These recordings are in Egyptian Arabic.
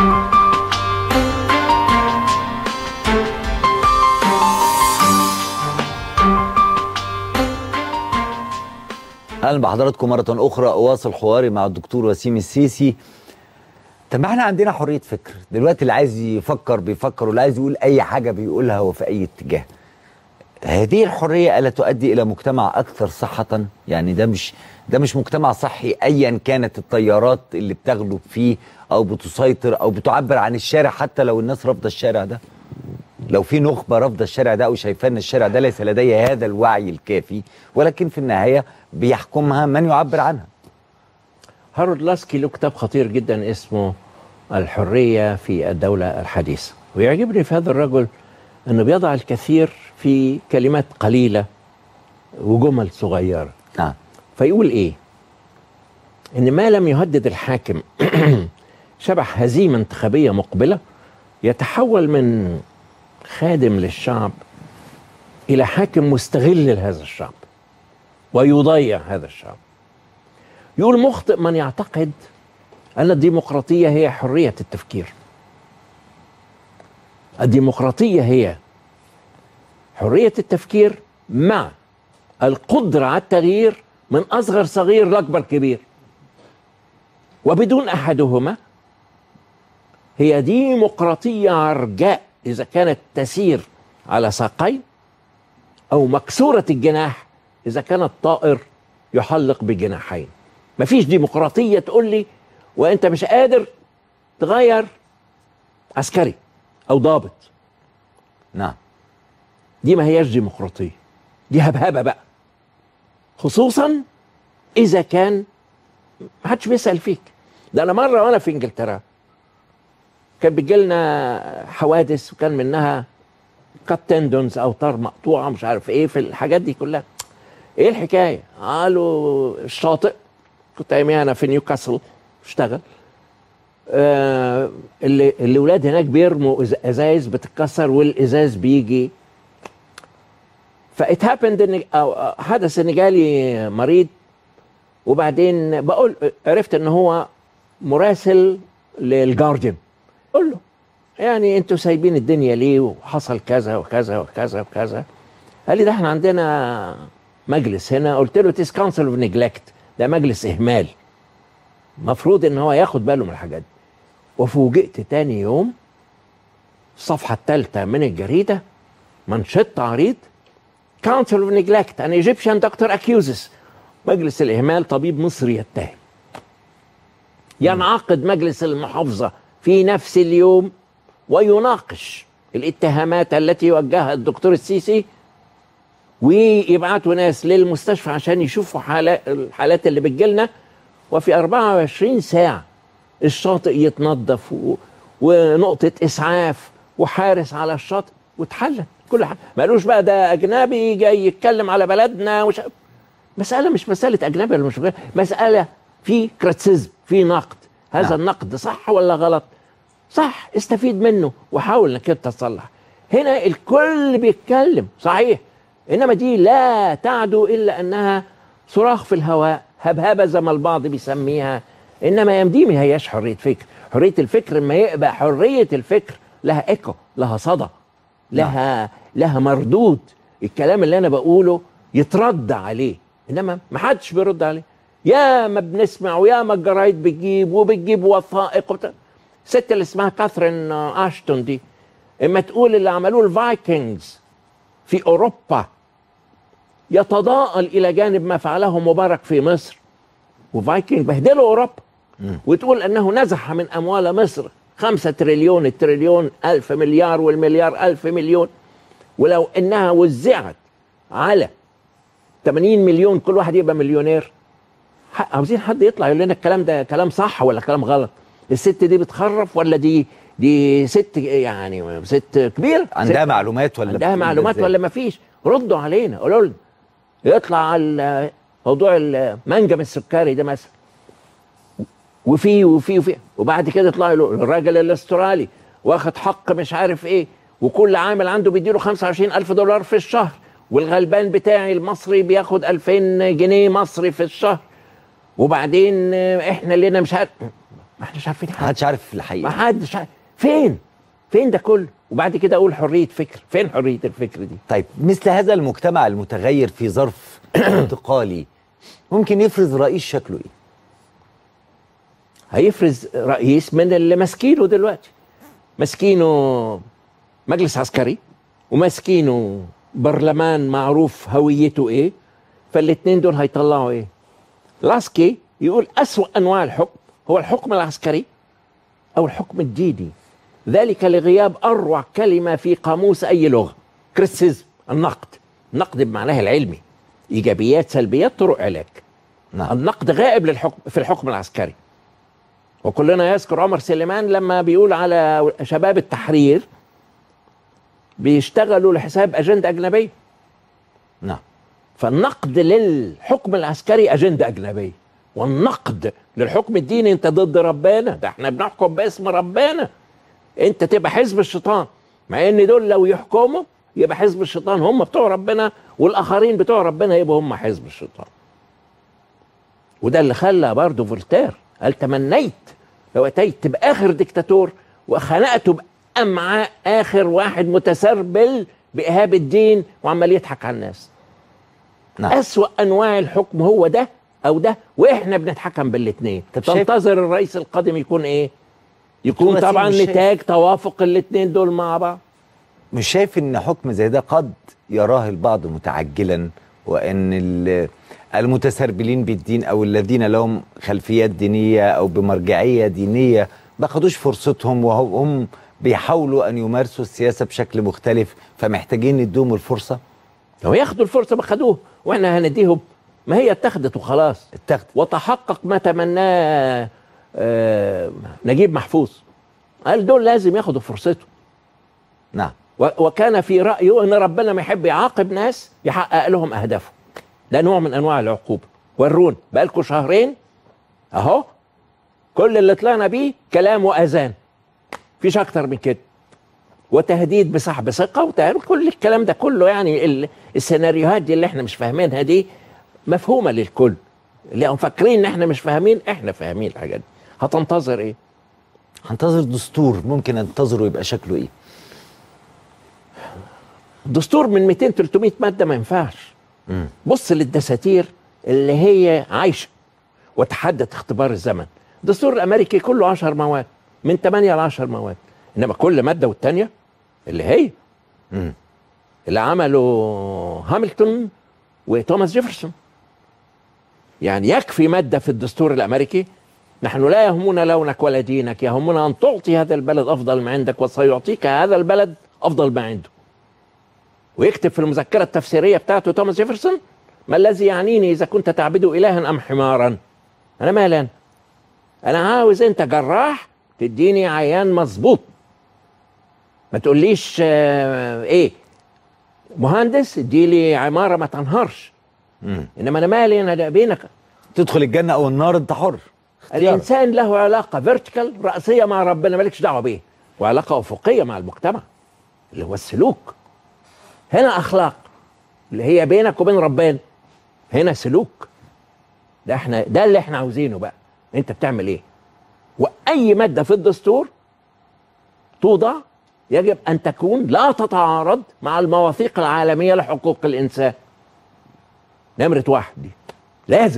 اهلا بحضراتكم مره اخرى اواصل حواري مع الدكتور وسيم السيسي طب ما احنا عندنا حريه فكر دلوقتي اللي عايز يفكر بيفكر واللي عايز يقول اي حاجه بيقولها وفي اي اتجاه هذه الحريه الا تؤدي الى مجتمع اكثر صحه يعني ده مش ده مش مجتمع صحي ايا كانت التيارات اللي بتغلب فيه او بتسيطر او بتعبر عن الشارع حتى لو الناس رافضه الشارع ده لو في نخبه رافضه الشارع ده او شايفاه ان الشارع ده ليس لديه هذا الوعي الكافي ولكن في النهايه بيحكمها من يعبر عنها هارولد لاسكي له كتاب خطير جدا اسمه الحرية في الدولة الحديثة ويعجبني في هذا الرجل أنه بيضع الكثير في كلمات قليلة وجمل صغيرة نعم فيقول إيه إن ما لم يهدد الحاكم شبح هزيمة انتخابية مقبلة يتحول من خادم للشعب إلى حاكم مستغل لهذا الشعب ويضيع هذا الشعب يقول مخطئ من يعتقد أن الديمقراطية هي حرية التفكير الديمقراطية هي حرية التفكير مع القدرة على التغيير من أصغر صغير لأكبر كبير وبدون أحدهما هي ديمقراطية عرجاء إذا كانت تسير على ساقين أو مكسورة الجناح إذا كان الطائر يحلق بجناحين مفيش ديمقراطية تقول لي وأنت مش قادر تغير عسكري أو ضابط نعم دي ما هياش ديمقراطية دي هبهبة بقى خصوصا إذا كان ما حدش بيسأل فيك ده أنا مرة وأنا في إنجلترا كان بيجي لنا حوادث وكان منها كات تندونز اوتار مقطوعه مش عارف ايه في الحاجات دي كلها ايه الحكايه قالوا الشاطئ كنت اياميها انا في نيوكاسل اشتغل آه اللي الاولاد هناك بيرموا إز- ازايز بتتكسر والازاز بيجي فات هابند ان أو أو حدث ان جالي مريض وبعدين بقول عرفت ان هو مراسل للجارديان قول له يعني انتوا سايبين الدنيا ليه وحصل كذا وكذا وكذا وكذا قال لي ده احنا عندنا مجلس هنا قلت له تيس كونسل اوف نيجلكت ده مجلس اهمال المفروض ان هو ياخد باله من الحاجات دي وفوجئت تاني يوم الصفحه الثالثه من الجريده منشط عريض كونسل اوف نيجلكت ان ايجيبشن دكتور اكيوزس مجلس الاهمال طبيب مصري يتهم ينعقد مجلس المحافظه في نفس اليوم ويناقش الاتهامات التي وجهها الدكتور السيسي ويبعتوا ناس للمستشفى عشان يشوفوا حالات الحالات اللي بتجيلنا وفي 24 ساعة الشاطئ يتنظف و... ونقطة إسعاف وحارس على الشاطئ واتحلت كل حاجة ما قالوش بقى ده أجنبي جاي يتكلم على بلدنا وش... مسألة مش مسألة أجنبي ولا مش أجنبي، مسألة في كريتيزم في نقد هذا نعم. النقد صح ولا غلط صح استفيد منه وحاول انك انت تصلح هنا الكل بيتكلم صحيح انما دي لا تعدو الا انها صراخ في الهواء هبهبه زي ما البعض بيسميها انما يمدي ما هياش حريه فكر حريه الفكر لما يبقى حريه الفكر لها ايكو لها صدى لها لها مردود الكلام اللي انا بقوله يترد عليه انما ما حدش بيرد عليه يا ما بنسمع ويا ما الجرايد بتجيب وبتجيب وثائق وبتاع الست اللي اسمها كاثرين اشتون دي اما تقول اللي عملوه الفايكنجز في اوروبا يتضاءل الى جانب ما فعله مبارك في مصر وفايكنج بهدلوا اوروبا وتقول انه نزح من اموال مصر خمسة تريليون التريليون ألف مليار والمليار ألف مليون ولو انها وزعت على 80 مليون كل واحد يبقى مليونير ح- عاوزين حد يطلع يقول لنا الكلام ده كلام صح ولا كلام غلط الست دي بتخرف ولا دي دي ست يعني ست كبيره عندها ست معلومات ولا عندها بتقول معلومات إزاي؟ ولا ما فيش ردوا علينا قولوا لنا يطلع على موضوع المنجم السكري ده مثلا وفي وفي وفي وبعد كده يطلع له الراجل الاسترالي واخد حق مش عارف ايه وكل عامل عنده بيديله 25 ألف دولار في الشهر والغلبان بتاعي المصري بياخد 2000 جنيه مصري في الشهر وبعدين احنا لنا مش عارف ما احناش عارفين ما حاجه حدش عارف ما الحقيقه حدش عارف. فين فين ده كله وبعد كده اقول حريه فكر فين حريه الفكر دي طيب مثل هذا المجتمع المتغير في ظرف انتقالي ممكن يفرض رئيس شكله ايه هيفرز رئيس من اللي ماسكينه دلوقتي ماسكينه مجلس عسكري وماسكينه برلمان معروف هويته ايه فالاتنين دول هيطلعوا ايه لاسكي يقول أسوأ أنواع الحكم هو الحكم العسكري أو الحكم الديني ذلك لغياب أروع كلمة في قاموس أي لغة كريتيسيزم النقد النقد بمعناه العلمي إيجابيات سلبيات طرق علاج نعم النقد غائب للحكم في الحكم العسكري وكلنا يذكر عمر سليمان لما بيقول على شباب التحرير بيشتغلوا لحساب أجندة أجنبية نعم فالنقد للحكم العسكري أجندة أجنبية والنقد للحكم الديني أنت ضد ربنا ده احنا بنحكم باسم ربنا أنت تبقى حزب الشيطان مع ان دول لو يحكموا يبقى حزب الشيطان هم بتوع ربنا والآخرين بتوع ربنا يبقوا هم حزب الشيطان وده اللي خلى برضه فولتير قال تمنيت لو اتيت باخر ديكتاتور وخنقت بامعاء اخر واحد متسربل باهاب الدين وعمال يضحك على الناس نعم اسوا انواع الحكم هو ده او ده واحنا بنتحكم بالاثنين طب شايف- تنتظر الرئيس القادم يكون ايه يكون دكتور طبعا وسيم، مش شايف- نتاج توافق الاثنين دول مع بعض مش شايف ان حكم زي ده قد يراه البعض متعجلا وان ال- المتسربلين بالدين او الذين لهم خلفيات دينيه او بمرجعيه دينيه ما خدوش فرصتهم وهم بيحاولوا ان يمارسوا السياسه بشكل مختلف فمحتاجين نديهم الفرصه لو ياخدوا الفرصه ما خدوها واحنا هنديهم ما هي اتخذت وخلاص اتخذ وتحقق ما تمناه آه، نجيب محفوظ قال دول لازم ياخدوا فرصتهم نعم و- وكان في رأيه أن ربنا ما يحب يعاقب ناس يحقق لهم أهدافهم ده نوع من أنواع العقوبة ورون بقالكم شهرين أهو كل اللي طلعنا بيه كلام وأذان فيش أكتر من كده وتهديد بسحب ثقة وتهديد كل الكلام ده كله يعني ال- السيناريوهات دي اللي احنا مش فاهمينها دي مفهومة للكل اللي هم فاكرين ان احنا مش فاهمين احنا فاهمين الحاجات دي هتنتظر ايه هنتظر دستور ممكن انتظره يبقى شكله ايه دستور من 200 300 ماده ما ينفعش مم. بص للدساتير اللي هي عايشه وتحدت اختبار الزمن الدستور الامريكي كله 10 مواد من 8 ل 10 مواد انما كل ماده والتانيه اللي هي مم. اللي عمله هامilton وتوماس جيفرسون يعني يكفي ماده في الدستور الامريكي نحن لا يهمنا لونك ولا دينك يهمنا ان تعطي هذا البلد افضل ما عندك وسيعطيك هذا البلد افضل ما عنده ويكتب في المذكره التفسيريه بتاعته توماس جيفرسون ما الذي يعنيني اذا كنت تعبد الها ام حمارا انا مالي انا انا عاوز انت جراح تديني عيان مظبوط ما تقوليش آه، ايه مهندس اديلي عماره ما تنهارش مم. انما انا مالي انا ده بينك تدخل الجنه او النار انت حر اختيارك. الانسان له علاقه فيرتيكال راسيه مع ربنا مالكش دعوه بيه وعلاقه افقيه مع المجتمع اللي هو السلوك هنا اخلاق اللي هي بينك وبين ربنا هنا سلوك ده احنا ده اللي احنا عاوزينه بقى انت بتعمل ايه واي ماده في الدستور توضع يجب ان تكون لا تتعارض مع المواثيق العالميه لحقوق الانسان نمره واحد دي لازم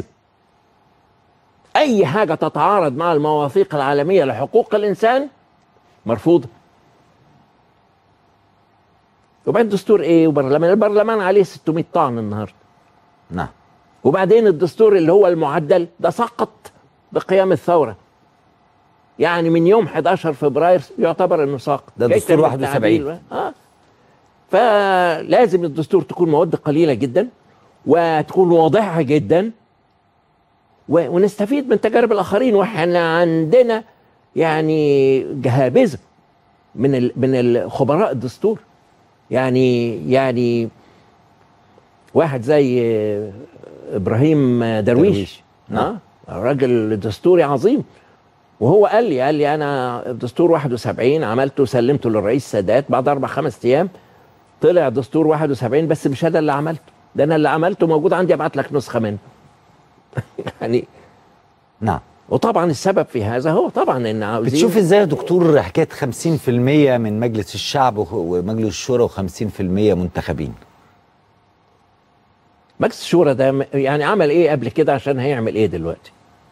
اي حاجه تتعارض مع المواثيق العالميه لحقوق الانسان مرفوضه وبعدين دستور ايه وبرلمان البرلمان عليه 600 طعن النهارده نعم وبعدين الدستور اللي هو المعدل ده سقط بقيام الثوره يعني من يوم 11 فبراير يعتبر انه ساقط ده جاي دستور تعمل 71. تعديل. اه فلازم الدستور تكون مواد قليله جدا وتكون واضحه جدا و- ونستفيد من تجارب الاخرين واحنا عندنا يعني جهابذه من ال من الخبراء الدستور يعني يعني واحد زي آه، ابراهيم درويش, درويش. نعم. اه راجل دستوري عظيم وهو قال لي قال لي انا دستور 71 عملته سلمته للرئيس السادات بعد اربع خمس ايام طلع دستور 71 بس مش انا اللي عملته ده انا اللي عملته موجود عندي ابعت لك نسخه منه يعني نعم وطبعا السبب في هذا هو طبعا ان عاوزين بتشوف ازاي يا دكتور حكايه 50% من مجلس الشعب وخ- ومجلس الشورى و50% منتخبين مجلس الشورى ده م- يعني عمل ايه قبل كده عشان هيعمل ايه دلوقتي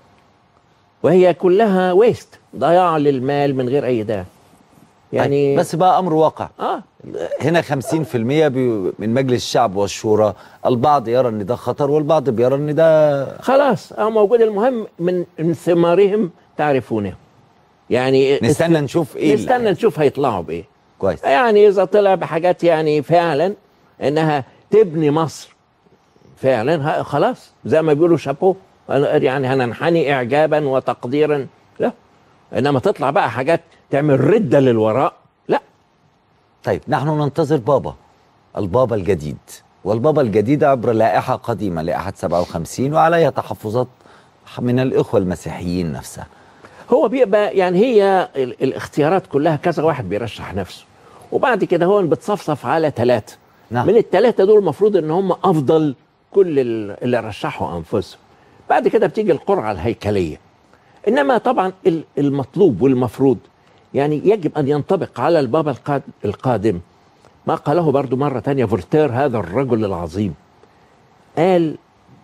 وهي كلها ويست ضياع للمال من غير اي داعي يعني بس بقى امر واقع اه هنا 50% بي- من مجلس الشعب والشورى البعض يرى ان ده خطر والبعض بيرى ان ده خلاص اه موجود المهم من من ثمارهم تعرفونه يعني نستنى نشوف ايه اللي نستنى نشوف هيطلعوا بايه كويس يعني اذا طلع بحاجات يعني فعلا انها تبني مصر فعلا ها- خلاص زي ما بيقولوا شابو يعني هننحني اعجابا وتقديرا لا انما تطلع بقى حاجات تعمل رده للوراء لا طيب نحن ننتظر بابا البابا الجديد والبابا الجديد عبر لائحة قديمة لائحة 57 وعليها تحفظات من الإخوة المسيحيين نفسها هو بيبقى يعني هي ال- الاختيارات كلها كذا واحد بيرشح نفسه وبعد كده هو بتصفصف على ثلاثة نعم. من الثلاثة دول المفروض ان هم افضل كل ال- اللي رشحوا انفسهم بعد كده بتيجي القرعة الهيكلية انما طبعا ال- المطلوب والمفروض يعني يجب ان ينطبق على البابا القاد- القادم ما قاله برضو مرة تانية فولتير هذا الرجل العظيم قال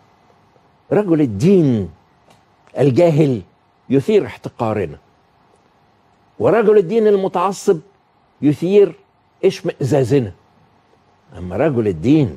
رجل الدين الجاهل يثير احتقارنا ورجل الدين المتعصب يثير اشمئزازنا اما رجل الدين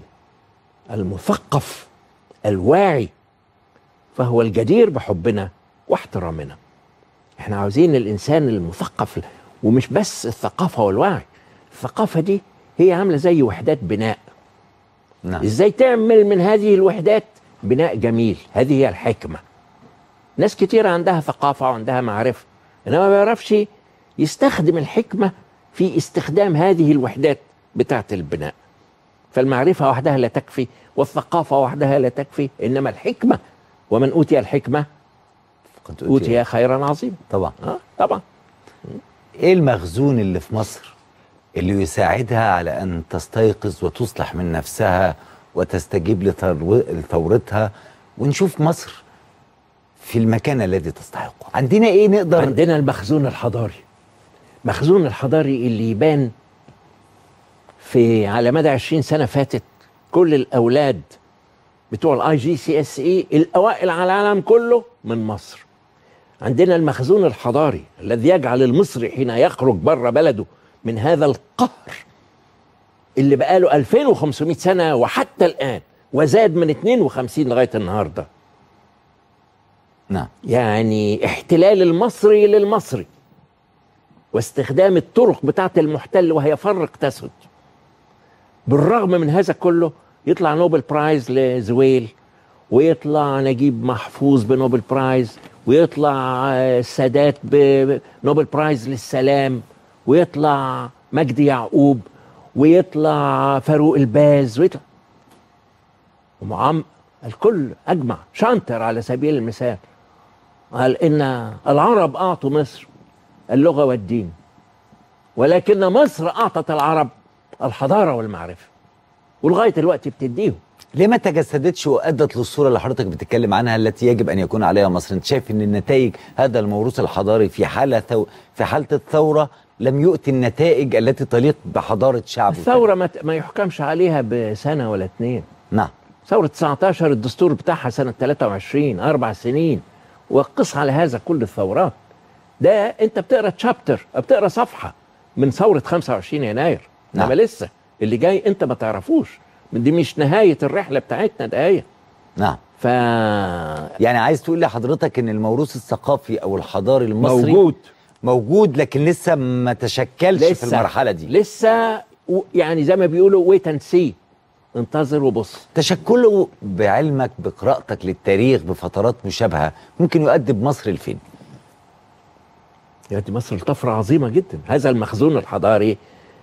المثقف الواعي فهو الجدير بحبنا واحترامنا احنا عاوزين الانسان المثقف ومش بس الثقافه والوعي الثقافه دي هي عامله زي وحدات بناء نعم ازاي تعمل من هذه الوحدات بناء جميل هذه هي الحكمه ناس كتير عندها ثقافه وعندها معرفه انما ما بيعرفش يستخدم الحكمه في استخدام هذه الوحدات بتاعه البناء فالمعرفه وحدها لا تكفي والثقافه وحدها لا تكفي انما الحكمه ومن اوتي الحكمه كنت اوتي خيرا عظيما طبعا اه طبعا ايه المخزون اللي في مصر اللي يساعدها على ان تستيقظ وتصلح من نفسها وتستجيب لثرو- لثورتها ونشوف مصر في المكان الذي تستحقه عندنا ايه نقدر عندنا المخزون الحضاري مخزون الحضاري اللي يبان في على مدى 20 سنه فاتت كل الاولاد بتوع الاي جي سي اس اي الاوائل على العالم كله من مصر عندنا المخزون الحضاري الذي يجعل المصري حين يخرج بره بلده من هذا القهر اللي بقاله 2500 سنه وحتى الان وزاد من 52 لغايه النهارده نعم يعني احتلال المصري للمصري واستخدام الطرق بتاعت المحتل وهي فرق تسد بالرغم من هذا كله يطلع نوبل برايز لزويل ويطلع نجيب محفوظ بنوبل برايز ويطلع آه، السادات بنوبل برايز للسلام ويطلع مجدي يعقوب ويطلع فاروق الباز ويطلع ومعام الكل اجمع شانتر على سبيل المثال قال ان العرب اعطوا مصر اللغه والدين ولكن مصر اعطت العرب الحضاره والمعرفه ولغايه دلوقتي بتديهم ليه ما تجسدتش وادت للصوره اللي حضرتك بتتكلم عنها التي يجب ان يكون عليها مصر انت شايف ان النتائج هذا الموروث الحضاري في حاله ثو... في حاله الثوره لم يؤتي النتائج التي تليق بحضاره شعب الثوره ما, ت- ما يحكمش عليها بسنه ولا اتنين نعم ثوره 19 الدستور بتاعها سنه 23 اربع سنين وقس على هذا كل الثورات ده انت بتقرا تشابتر بتقرا صفحه من ثوره 25 يناير نعم. انما لسه اللي جاي انت ما تعرفوش دي مش نهايه الرحله بتاعتنا ده هي نعم ف يعني عايز تقول لحضرتك ان الموروث الثقافي او الحضاري المصري موجود موجود لكن لسه ما تشكلش في المرحله دي لسه و- يعني زي ما بيقولوا ويت اند سي انتظر وبص تشكله بعلمك بقراءتك للتاريخ بفترات مشابهه ممكن يؤدي مصر لفين يعني مصر طفرة عظيمة جدا هذا المخزون الحضاري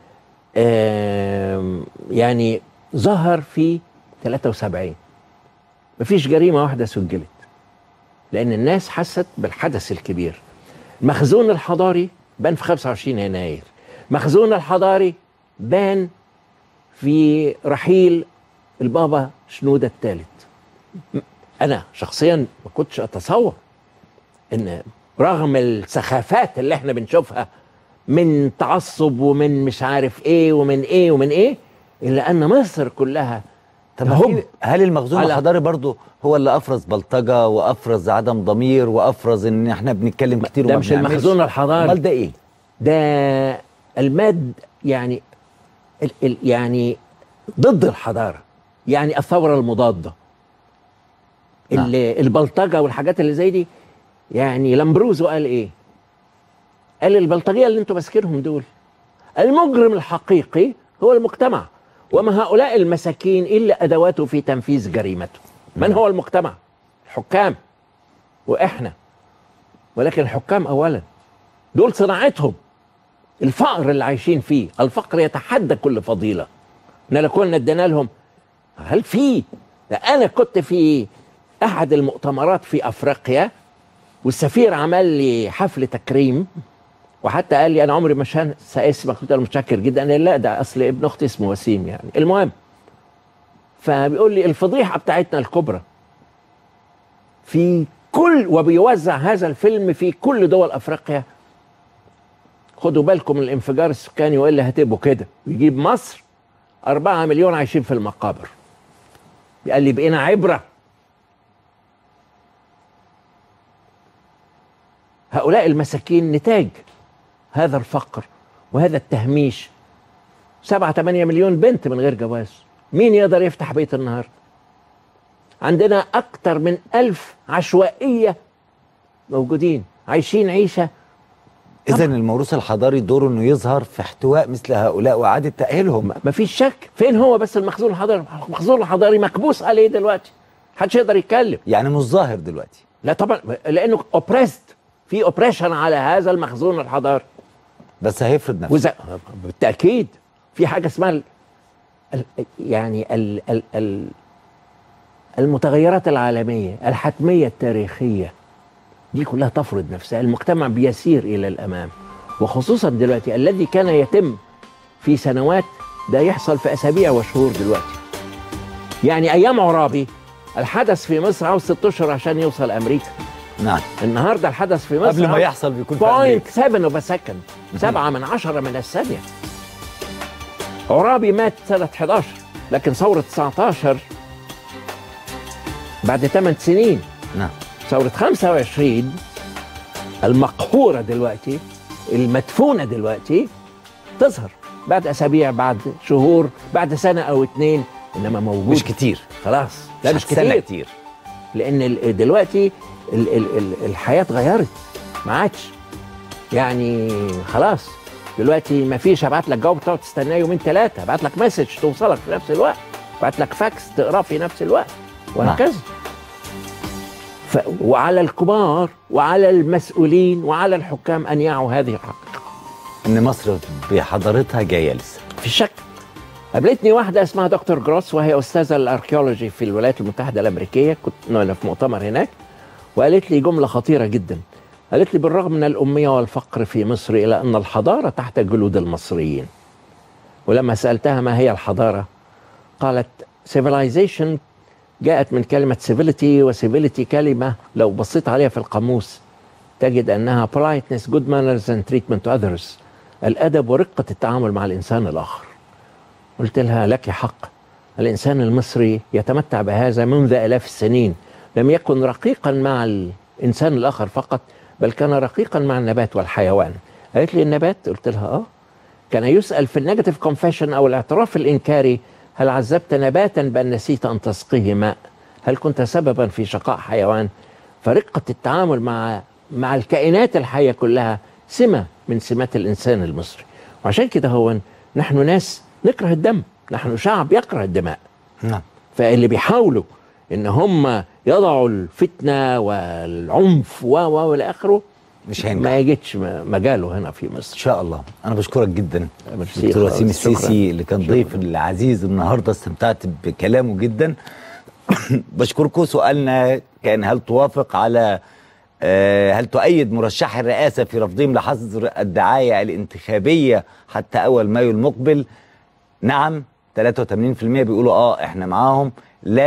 آم، يعني ظهر في 73 مفيش جريمة واحدة سجلت لأن الناس حست بالحدث الكبير المخزون الحضاري بان في 25 يناير المخزون الحضاري بان في رحيل البابا شنودة الثالث أنا شخصيا ما كنتش أتصور ان رغم السخافات اللي احنا بنشوفها من تعصب ومن مش عارف ايه ومن ايه ومن ايه الا ان مصر كلها طب ما تهب في- هل المخزون على- الحضاري برضو هو اللي افرز بلطجه وافرز عدم ضمير وافرز ان احنا بنتكلم كتير ده وما مش بنعملش؟ المخزون الحضاري امال ده ايه؟ ده الماد يعني ال ال يعني ضد الحضاره يعني الثوره المضاده نعم. ال- البلطجه والحاجات اللي زي دي يعني لامبروزو قال ايه؟ قال البلطجيه اللي انتم ماسكينهم دول المجرم الحقيقي هو المجتمع وما هؤلاء المساكين الا ادواته في تنفيذ جريمته من هو المجتمع؟ الحكام واحنا ولكن الحكام اولا دول صناعتهم الفقر اللي عايشين فيه الفقر يتحدى كل فضيلة ان لو كنا ادينا لهم هل في ده انا كنت في احد المؤتمرات في افريقيا والسفير عمل لي حفل تكريم وحتى قال لي انا عمري ما هنسى اسمك قلت له متشكر جدا قال لي لا ده اصل ابن اختي اسمه وسيم يعني المهم فبيقول لي الفضيحه بتاعتنا الكبرى في كل وبيوزع هذا الفيلم في كل دول افريقيا خدوا بالكم من الانفجار السكاني والا هتبقوا كده ويجيب مصر أربعة مليون عايشين في المقابر قال لي بقينا عبرة هؤلاء المساكين نتاج هذا الفقر وهذا التهميش سبعة ثمانية مليون بنت من غير جواز مين يقدر يفتح بيت النهاردة عندنا أكتر من ألف عشوائية موجودين عايشين عيشة اذا الموروث الحضاري دوره انه يظهر في احتواء مثل هؤلاء واعاده تاهيلهم ما فيش شك فين هو بس المخزون الحضاري المخزون الحضاري مكبوس عليه دلوقتي محدش يقدر يتكلم يعني مش ظاهر دلوقتي لا طبعا لانه اوبريست في اوبريشن على هذا المخزون الحضاري بس هيفرض نفسه وزا بالتاكيد في حاجه اسمها ال... ال... يعني ال... ال... ال... المتغيرات العالميه الحتميه التاريخيه دي كلها تفرض نفسها المجتمع بيسير الى الامام وخصوصا دلوقتي الذي كان يتم في سنوات ده يحصل في اسابيع وشهور دلوقتي يعني ايام عرابي الحدث في مصر عاوز ست اشهر عشان يوصل امريكا نعم النهارده الحدث في مصر قبل ما عاوز يحصل بيكون في امريكا 0.7 اوف سكند سبعة من عشرة من الثانية عرابي مات سنة 11 لكن ثورة 19 بعد 8 سنين نعم ثورة 25 المقهورة دلوقتي المدفونة دلوقتي تظهر بعد أسابيع بعد شهور بعد سنة أو اتنين إنما موجود مش كتير خلاص لا مش هتستنى كتير كتير لان ال- دلوقتي ال ال ال الحياه اتغيرت ما عادش يعني خلاص دلوقتي ما فيش ابعت لك جواب تقعد تستناه يومين ثلاثه ابعت لك مسج توصلك في نفس الوقت ابعت لك فاكس تقراه في نفس الوقت وهكذا ف وعلى الكبار وعلى المسؤولين وعلى الحكام ان يعوا هذه الحقيقه ان مصر بحضارتها جايه لسه في شك قابلتني واحدة اسمها دكتور جروس وهي أستاذة الأركيولوجي في الولايات المتحدة الأمريكية كنت أنا في مؤتمر هناك وقالت لي جملة خطيرة جدا قالت لي بالرغم من الأمية والفقر في مصر إلى أن الحضارة تحت جلود المصريين ولما سألتها ما هي الحضارة قالت civilization جاءت من كلمة civility وcivility كلمة لو بصيت عليها في القاموس تجد أنها politeness good manners and treatment to others الأدب ورقة التعامل مع الإنسان الآخر قلت لها لك حق الإنسان المصري يتمتع بهذا منذ آلاف السنين لم يكن رقيقا مع الإنسان الآخر فقط بل كان رقيقا مع النبات والحيوان قالت لي النبات قلت لها آه كان يسأل في النيجاتيف كونفيشن أو الاعتراف الإنكاري هل عذبت نباتا بأن نسيت أن تسقيه ماء هل كنت سببا في شقاء حيوان فرقة التعامل مع مع الكائنات الحية كلها سمة من سمات الإنسان المصري وعشان كده هو نحن ناس نكره الدم نحن شعب يكره الدماء نعم فاللي بيحاولوا ان هم يضعوا الفتنه والعنف و و والى اخره مش هينجح ما يجدش م- مجاله هنا في ان مصر شاء الله انا بشكرك جدا ميرسي دكتور خالص. وسيم شكراً. السيسي اللي كان شكراً. ضيف العزيز النهارده استمتعت بكلامه جدا بشكركم سؤالنا كان هل توافق على آه، هل تؤيد مرشح الرئاسة في رفضهم لحظر الدعاية الانتخابية حتى أول مايو المقبل نعم 83% بيقولوا اه احنا معاهم لا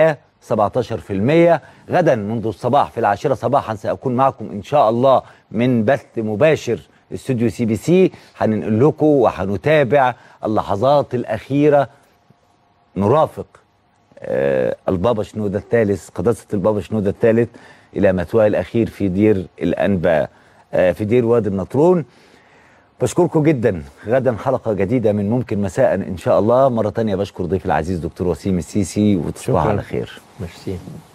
17% غدا منذ الصباح في العاشرة صباحا سأكون معكم إن شاء الله من بث مباشر استوديو سي بي سي هننقل لكم وهنتابع اللحظات الأخيرة نرافق آه البابا شنودة الثالث قداسة البابا شنودة الثالث إلى مثواه الأخير في دير الأنبا آه في دير وادي النطرون بشكركم جدا غدا حلقة جديدة من ممكن مساء إن شاء الله مرة تانية بشكر ضيف العزيز دكتور وسيم السيسي وتصبحوا شكراً. على خير ميرسي